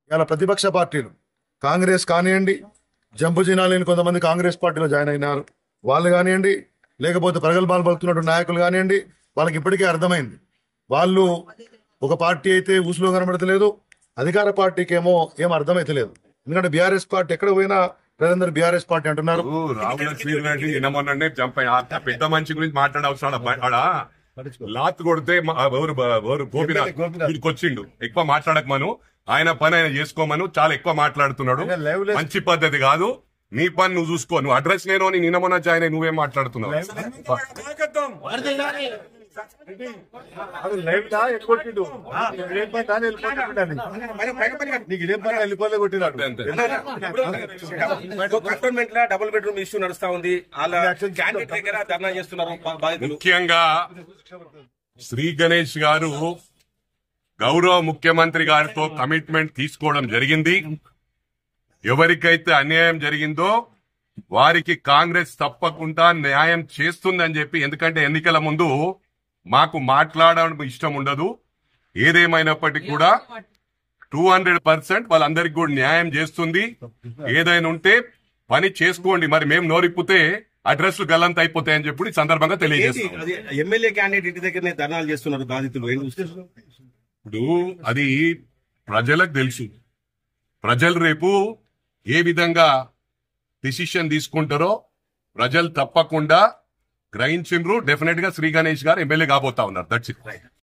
ఇలా ప్రతిపక్ష పార్టీలు కాంగ్రెస్ కానివ్వండి జంపు జినాలేని కొంతమంది కాంగ్రెస్ పార్టీలో జాయిన్ అయినారు వాళ్ళు కానివ్వండి లేకపోతే ప్రగల్భాలు పలుకుతున్నట్టు నాయకులు కానివ్వండి వాళ్ళకి ఇప్పటికే అర్థమైంది వాళ్ళు ఒక పార్టీ అయితే ఊసులో కనబడతలేదు అధికార పార్టీకి ఏమో ఏం అర్థమైతలేదు ఎందుకంటే బీఆర్ఎస్ పార్టీ ఎక్కడ పోయినా ప్రజలందరూ బీఆర్ఎస్ పార్టీ అంటున్నారు ఓ, రావుల శ్రీరెడ్డి నిన్న మొన్ననే చంప ఆ పెద్ద మనిషి గురించి మాట్లాడే అవసరం ఆడ లాత్ కొడితే మా- ఎవరు ఎవరు గోపినాథ్ వీడికి వచ్చిండు ఎక్కువ మాట్లాడకమను ఆయన పని ఆయన చేసుకోమను చాలా ఎక్కువ మాట్లాడుతున్నాడు ఆయన live లో- మంచి పద్ధతి కాదు నీ పని నువ్వు చూసుకో నువ్వు అడ్రస్ నేను అని నిన్న మొన్న జాయిన్ అయ్యి నువ్వేం మాట్లాడుతున్నావు లైవ్ లా ఎగ్గొట్టిండు. నీకు ఇదేం పని తానే వెళ్ళిపోతున్నాడు. నీకు ఇదేం పని వెళ్ళిపోలే కొట్టినాడు అంతే. కంటోన్మెంట్ లో డబుల్ బెడ్రూమ్ ఇష్యూ నడుస్తా ఉంది వాళ్ళ క్యాండిడేట్ దగ్గర ధర్నా చేస్తున్నారు బా- బాధితులు ముఖ్యంగా శ్రీ గణేష్ గారు గౌరవ ముఖ్యమంత్రి గారితో కమిట్మెంట్ తీసుకోవడం జరిగింది ఎవరికైతే అన్యాయం జరిగిందో వారికి కాంగ్రెస్ తప్పకుండా న్యాయం చేస్తుందని చెప్పి ఎందుకంటే ఎన్నికల ముందు మాకు మాట్లాడడం ఇష్టం ఉండదు ఏదేమైనప్పటికీ కూడా టూ హండ్రెడ్ పర్సెంట్ వాళ్ళందరికీ కూడా న్యాయం చేస్తుంది ఏదైనా ఉంటే పని చేసుకోండి మరి మేము నోరిప్పితే అడ్రస్లు గల్లంత అయిపోతాయని చెప్పి ఈ సందర్భంగా ఏంటి తెలియజేస్తాం అది ఎమ్మెల్యే క్యాండిడేట్ ఇంటి దగ్గరనే ధర్నాలు చేస్తున్నారు బాధితులు ఏం చూస్తారు? ఇప్పుడు అది ప్రజలకు తెలుసు ప్రజలు రేపు ఏ విధంగా డిసిషన్ తీసుకుంటారో ప్రజలు తప్పకుండా గ్రహించిండ్రు డెఫినెట్ గా శ్రీ గణేష్ గారు ఎమ్మెల్యే కాబోతా ఉన్నారు దట్స్ ఇట్